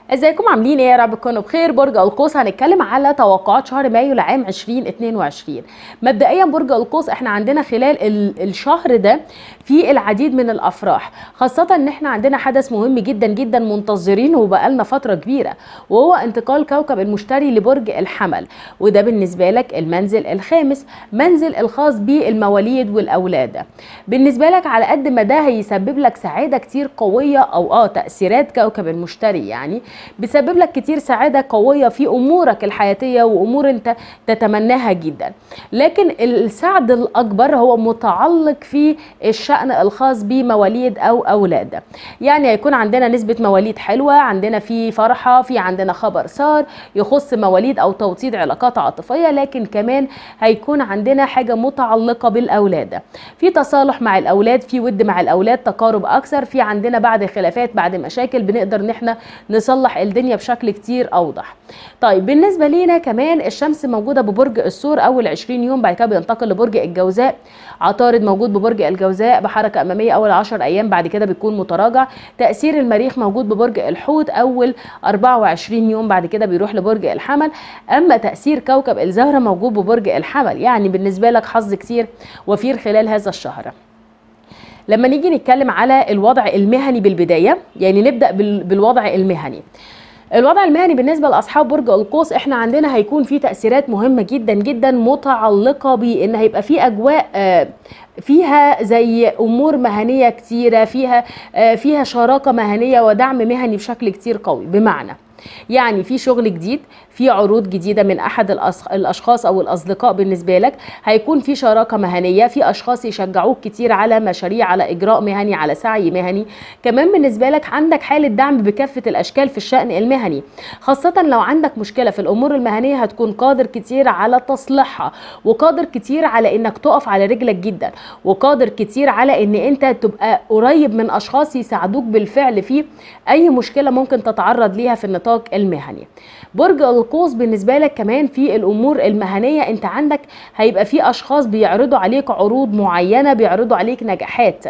ازيكم عاملين ايه يا رب تكونوا بخير برج القوس هنتكلم على توقعات شهر مايو لعام 2022 مبدئيا برج القوس احنا عندنا خلال ال- الشهر ده في العديد من الافراح خاصه ان احنا عندنا حدث مهم جدا جدا منتظرينه وبقالنا فتره كبيره وهو انتقال كوكب المشتري لبرج الحمل وده بالنسبه لك المنزل الخامس منزل الخاص بالمواليد والاولاد بالنسبه لك على قد ما ده هيسبب لك سعاده كتير قويه او اه تاثيرات كوكب المشتري يعني بيسبب لك كتير سعاده قويه في امورك الحياتيه وامور انت تتمناها جدا لكن السعد الاكبر هو متعلق في الشان الخاص بمواليد او اولاد يعني هيكون عندنا نسبه مواليد حلوه عندنا في فرحه في عندنا خبر صار يخص مواليد او توطيد علاقات عاطفيه لكن كمان هيكون عندنا حاجه متعلقه بالاولاد في تصالح مع الاولاد في ود مع الاولاد تقارب اكثر في عندنا بعد خلافات بعد مشاكل بنقدر ان احنا نصلح الدنيا بشكل كتير اوضح طيب بالنسبه لينا كمان الشمس موجوده ببرج الثور اول 20 يوم بعد كده بينتقل لبرج الجوزاء عطارد موجود ببرج الجوزاء بحركه اماميه اول 10 ايام بعد كده بيكون متراجع تاثير المريخ موجود ببرج الحوت اول 24 يوم بعد كده بيروح لبرج الحمل اما تاثير كوكب الزهره موجود ببرج الحمل يعني بالنسبه لك حظ كتير وفير خلال هذا الشهر لما نيجي نتكلم على الوضع المهني بالبدايه يعني نبدا بال- بالوضع المهني الوضع المهني بالنسبه لاصحاب برج القوس احنا عندنا هيكون في تاثيرات مهمه جدا جدا متعلقه بان هيبقى في اجواء آه، فيها زي امور مهنيه كتيره فيها آه، فيها شراكه مهنيه ودعم مهني بشكل كتير قوي بمعنى يعني في شغل جديد في عروض جديده من احد الأص- الاشخاص او الاصدقاء بالنسبه لك هيكون في شراكه مهنيه في اشخاص يشجعوك كتير على مشاريع على اجراء مهني على سعي مهني كمان بالنسبه لك عندك حاله دعم بكافه الاشكال في الشان المهني خاصه لو عندك مشكله في الامور المهنيه هتكون قادر كتير على تصليحها وقادر كتير على انك تقف على رجلك جدا وقادر كتير على ان انت تبقى قريب من اشخاص يساعدوك بالفعل في اي مشكله ممكن تتعرض ليها في النطاق المهني برج القوس بالنسبه لك كمان في الامور المهنيه انت عندك هيبقى في اشخاص بيعرضوا عليك عروض معينه بيعرضوا عليك نجاحات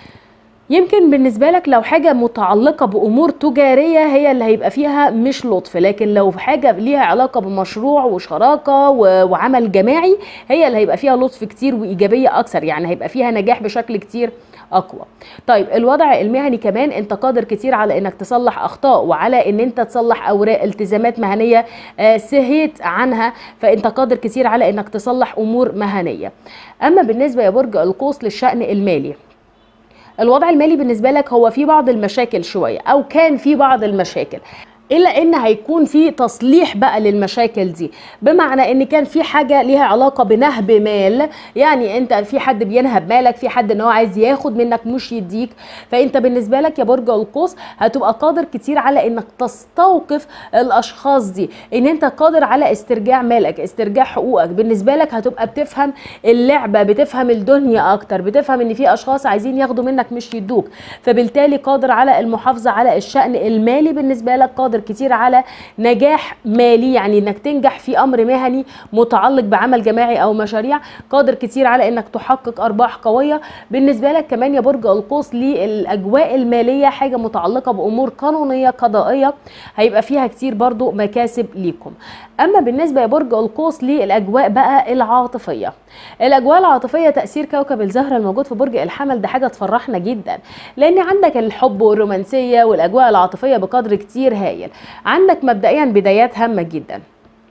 يمكن بالنسبة لك لو حاجة متعلقة بأمور تجارية هي اللي هيبقى فيها مش لطف لكن لو حاجة ليها علاقة بمشروع وشراكة و- وعمل جماعي هي اللي هيبقى فيها لطف كتير وإيجابية أكثر يعني هيبقى فيها نجاح بشكل كتير أقوى طيب الوضع المهني كمان أنت قادر كتير على أنك تصلح أخطاء وعلى أن أنت تصلح أوراق التزامات مهنية آه، سهيت عنها فأنت قادر كتير على أنك تصلح أمور مهنية أما بالنسبة يا برج القوس للشأن المالي الوضع المالي بالنسبه لك هو في بعض المشاكل شويه او كان في بعض المشاكل الا ان هيكون في تصليح بقى للمشاكل دي بمعنى ان كان في حاجه ليها علاقه بنهب مال يعني انت في حد بينهب مالك في حد ان هو عايز ياخد منك مش يديك فانت بالنسبه لك يا برج القوس هتبقى قادر كتير على انك تستوقف الاشخاص دي ان انت قادر على استرجاع مالك استرجاع حقوقك بالنسبه لك هتبقى بتفهم اللعبه بتفهم الدنيا اكتر بتفهم ان في اشخاص عايزين ياخدوا منك مش يدوك فبالتالي قادر على المحافظه على الشان المالي بالنسبه لك قادر كتير على نجاح مالي يعني انك تنجح في امر مهني متعلق بعمل جماعي او مشاريع قادر كتير على انك تحقق ارباح قويه بالنسبه لك كمان يا برج القوس للاجواء الماليه حاجه متعلقه بامور قانونيه قضائيه هيبقى فيها كتير برضو مكاسب ليكم اما بالنسبه يا برج القوس للاجواء بقى العاطفيه الاجواء العاطفيه تاثير كوكب الزهره الموجود في برج الحمل ده حاجه تفرحنا جدا لان عندك الحب والرومانسيه والاجواء العاطفيه بقدر كتير هايل عندك مبدئيا بدايات هامه جدا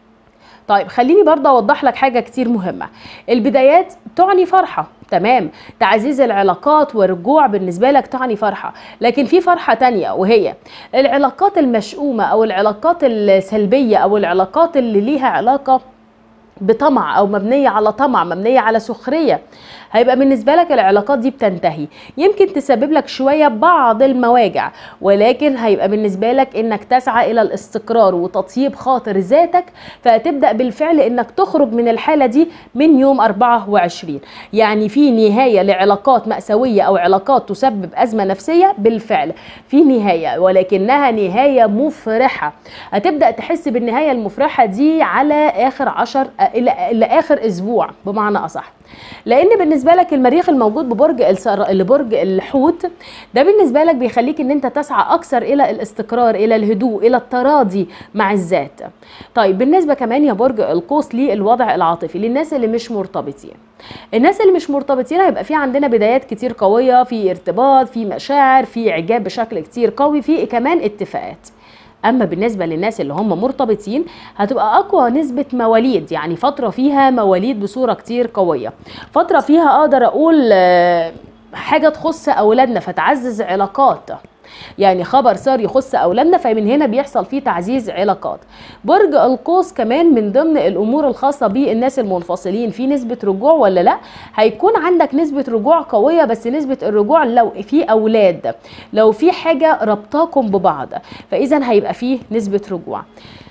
طيب خليني برضه اوضح لك حاجه كتير مهمه البدايات تعني فرحه تمام تعزيز العلاقات والرجوع بالنسبه لك تعني فرحه لكن في فرحه تانية وهي العلاقات المشؤومه او العلاقات السلبيه او العلاقات اللي ليها علاقه بطمع او مبنيه على طمع مبنيه على سخريه هيبقى بالنسبه لك العلاقات دي بتنتهي يمكن تسبب لك شويه بعض المواجع ولكن هيبقى بالنسبه لك انك تسعى الى الاستقرار وتطيب خاطر ذاتك فتبدا بالفعل انك تخرج من الحاله دي من يوم 24 يعني في نهايه لعلاقات ماساويه او علاقات تسبب ازمه نفسيه بالفعل في نهايه ولكنها نهايه مفرحه هتبدا تحس بالنهايه المفرحه دي على اخر عشر الى لاخر اسبوع بمعنى اصح لان بالنسبه لك المريخ الموجود ببرج السر... لبرج الحوت ده بالنسبه لك بيخليك ان انت تسعى اكثر الى الاستقرار الى الهدوء الى التراضي مع الذات طيب بالنسبه كمان يا برج القوس للوضع العاطفي للناس اللي مش مرتبطين الناس اللي مش مرتبطين هيبقى في عندنا بدايات كتير قويه في ارتباط في مشاعر في اعجاب بشكل كتير قوي في كمان اتفاقات اما بالنسبه للناس اللي هم مرتبطين هتبقى اقوى نسبه مواليد يعني فتره فيها مواليد بصوره كتير قويه فتره فيها اقدر اقول آه، حاجه تخص اولادنا فتعزز علاقات يعني خبر صار يخص اولادنا فمن هنا بيحصل فيه تعزيز علاقات برج القوس كمان من ضمن الامور الخاصه بالناس المنفصلين في نسبه رجوع ولا لا هيكون عندك نسبه رجوع قويه بس نسبه الرجوع لو في اولاد لو في حاجه ربطاكم ببعض فاذا هيبقى فيه نسبه رجوع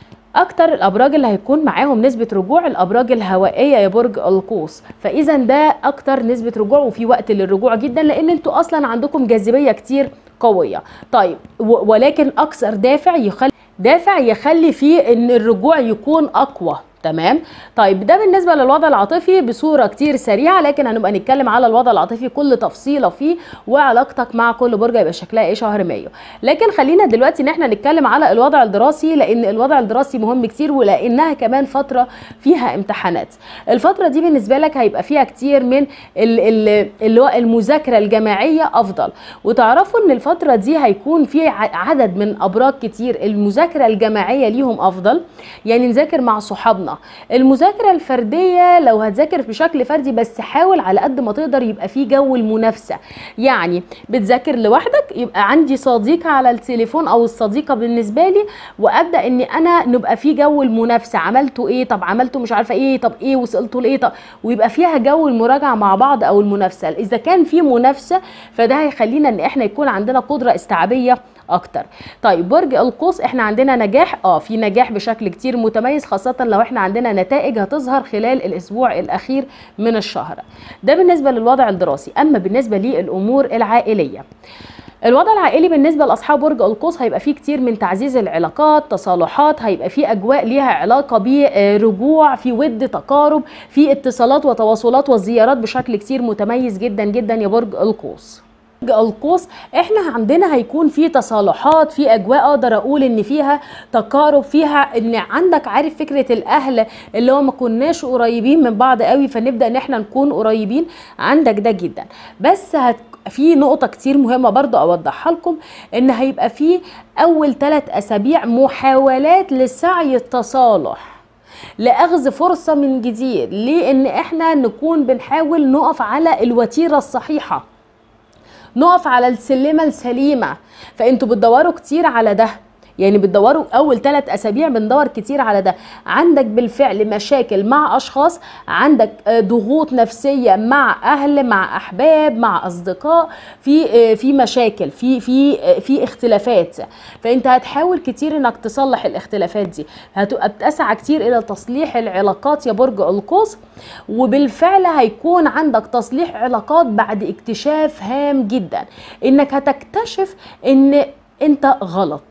اكتر الابراج اللي هيكون معاهم نسبه رجوع الابراج الهوائيه يا برج القوس فاذا ده اكتر نسبه رجوع وفي وقت للرجوع جدا لان انتوا اصلا عندكم جاذبيه كتير قويه طيب و- ولكن اكثر دافع يخلي دافع يخلي فيه ان الرجوع يكون اقوى تمام طيب ده بالنسبه للوضع العاطفي بصوره كتير سريعه لكن هنبقى نتكلم على الوضع العاطفي كل تفصيله فيه وعلاقتك مع كل برج هيبقى شكلها ايه شهر مايو لكن خلينا دلوقتي ان احنا نتكلم على الوضع الدراسي لان الوضع الدراسي مهم كتير ولانها كمان فتره فيها امتحانات الفتره دي بالنسبه لك هيبقى فيها كتير من ال- ال- اللي هو المذاكره الجماعيه افضل وتعرفوا ان الفتره دي هيكون في ع- عدد من ابراج كتير المذاكره الجماعيه ليهم افضل يعني نذاكر مع صحابنا المذاكره الفرديه لو هتذاكر بشكل فردي بس حاول على قد ما تقدر يبقى في جو المنافسه يعني بتذاكر لوحدك يبقى عندي صديقه على التليفون او الصديقه بالنسبه لي وابدا ان انا نبقى في جو المنافسه عملتوا ايه طب عملتوا مش عارفه ايه طب ايه وصلتوا لايه طب ويبقى فيها جو المراجعه مع بعض او المنافسه اذا كان في منافسه فده هيخلينا ان احنا يكون عندنا قدره استيعابيه اكتر طيب برج القوس احنا عندنا نجاح اه في نجاح بشكل كتير متميز خاصه لو احنا عندنا نتائج هتظهر خلال الاسبوع الاخير من الشهر ده بالنسبه للوضع الدراسي اما بالنسبه للامور العائليه الوضع العائلي بالنسبه لاصحاب برج القوس هيبقى فيه كتير من تعزيز العلاقات تصالحات هيبقى فيه اجواء ليها علاقه برجوع في ود تقارب في اتصالات وتواصلات وزيارات بشكل كتير متميز جدا جدا يا برج القوس برج القوس احنا عندنا هيكون في تصالحات في اجواء اقدر اقول ان فيها تقارب فيها ان عندك عارف فكره الاهل اللي هو ما كناش قريبين من بعض قوي فنبدا ان احنا نكون قريبين عندك ده جدا بس هت في نقطة كتير مهمة برضو أوضحها لكم إن هيبقى في أول ثلاث أسابيع محاولات لسعي التصالح لاخذ فرصه من جديد لان احنا نكون بنحاول نقف على الوتيره الصحيحه نقف على السلمه السليمه فانتوا بتدوروا كتير على ده يعني بتدوروا اول ثلاث اسابيع بندور كتير على ده عندك بالفعل مشاكل مع اشخاص عندك آه، ضغوط نفسيه مع اهل مع احباب مع اصدقاء في آه، في مشاكل في في آه، في اختلافات فانت هتحاول كتير انك تصلح الاختلافات دي هتبقى بتسعى كتير الى تصليح العلاقات يا برج القوس وبالفعل هيكون عندك تصليح علاقات بعد اكتشاف هام جدا انك هتكتشف ان انت غلط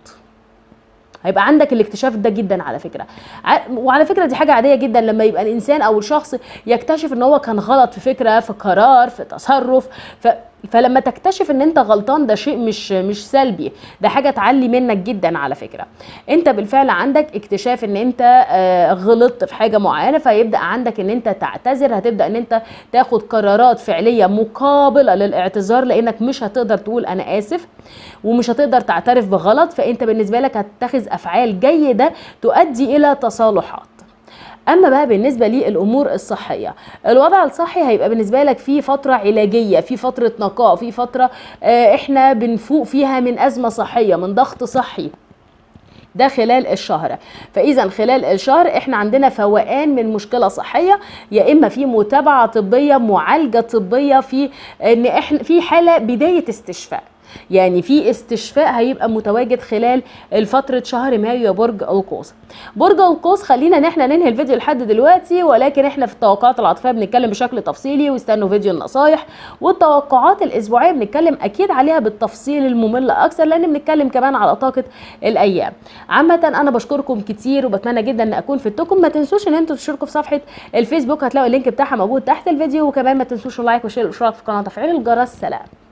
هيبقى عندك الاكتشاف ده جدا على فكره ع- وعلى فكره دي حاجه عاديه جدا لما يبقى الانسان او الشخص يكتشف ان هو كان غلط في فكره في قرار في تصرف ف فلما تكتشف ان انت غلطان ده شيء مش مش سلبي ده حاجه تعلي منك جدا على فكره انت بالفعل عندك اكتشاف ان انت آه، غلطت في حاجه معينه فيبدا عندك ان انت تعتذر هتبدا ان انت تاخد قرارات فعليه مقابله للاعتذار لانك مش هتقدر تقول انا اسف ومش هتقدر تعترف بغلط فانت بالنسبه لك هتتخذ افعال جيده تؤدي الى تصالحات اما بقى بالنسبه للامور الصحيه الوضع الصحي هيبقى بالنسبه لك في فتره علاجيه في فتره نقاء في فتره آه، احنا بنفوق فيها من ازمه صحيه من ضغط صحي ده خلال الشهر فاذا خلال الشهر احنا عندنا فوقان من مشكله صحيه يا اما في متابعه طبيه معالجه طبيه في ان احنا في حاله بدايه استشفاء يعني في استشفاء هيبقى متواجد خلال الفتره شهر مايو يا برج القوس برج القوس خلينا ان احنا ننهي الفيديو لحد دلوقتي ولكن احنا في التوقعات العاطفيه بنتكلم بشكل تفصيلي واستنوا فيديو النصايح والتوقعات الاسبوعيه بنتكلم اكيد عليها بالتفصيل الممل اكثر لان بنتكلم كمان على طاقه الايام عامه انا بشكركم كتير وبتمنى جدا ان اكون فدتكم ما تنسوش ان انتوا تشتركوا في صفحه الفيسبوك هتلاقوا اللينك بتاعها موجود تحت الفيديو وكمان ما تنسوش اللايك والشير والاشتراك في القناه وتفعيل الجرس سلام